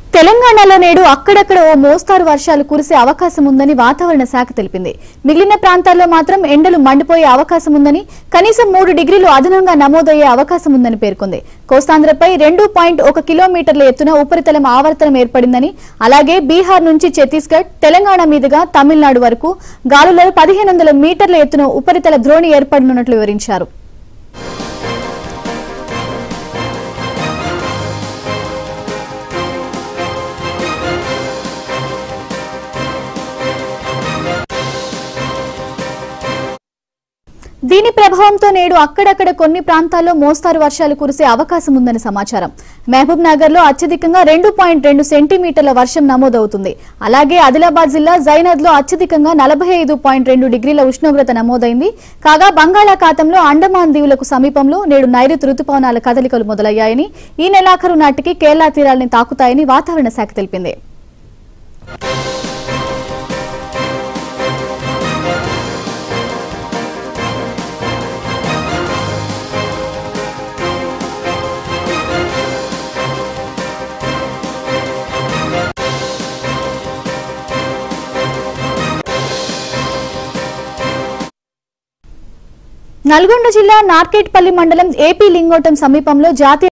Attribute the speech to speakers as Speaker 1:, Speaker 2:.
Speaker 1: తెలంగాణలో నేడు అక్కడక్కడ ఓ మోస్తారు వర్షాలు కురిసే అవకాశం ఉందని వాతావరణ శాఖ తెలిపింది మిగిలిన ప్రాంతాల్లో మాత్రం ఎండలు మండిపోయే అవకాశం ఉందని కనీసం మూడు డిగ్రీలు అదనంగా నమోదయ్యే అవకాశం ఉందని పేర్కొంది కోస్తాంధ్రపై రెండు పాయింట్ ఒక కిలోమీటర్ల ఎత్తున ఉపరితలం ఆవర్తనం ఏర్పడిందని అలాగే బీహార్ నుంచి ఛత్తీస్గఢ్ తెలంగాణ మీదుగా తమిళనాడు వరకు గాలులలో పదిహేను వందల మీటర్ల ఎత్తున ఉపరితల ద్రోణి ఏర్పడనున్నట్లు వివరించారు దీని ప్రభావంతో నేడు అక్కడక్కడ కొన్ని ప్రాంతాల్లో మోస్తారు వర్షాలు కురిసే అవకాశం ఉందని సమాచారం మహబూబ్ నగర్ లో అత్యధికంగా రెండు పాయింట్ రెండు సెంటీమీటర్ల వర్షం నమోదవుతుంది అలాగే ఆదిలాబాద్ జిల్లా జైనద్ లో అత్యధికంగా నలభై ఐదు పాయింట్ రెండు డిగ్రీల ఉష్ణోగ్రత నమోదైంది కాగా బంగాళాఖాతంలో అండమాన్ దీవులకు సమీపంలో నేడు నైరుతి రుతుపవనాల కదలికలు మొదలయ్యాయని ఈ నెలాఖరు నాటికి కేరళ తీరాల్ని తాకుతాయని వాతావరణ శాఖ తెలిపింది నల్గొండ జిల్లా నార్కెట్పల్లి మండలం ఏపీ లింగోటం సమీపంలో జాతీయ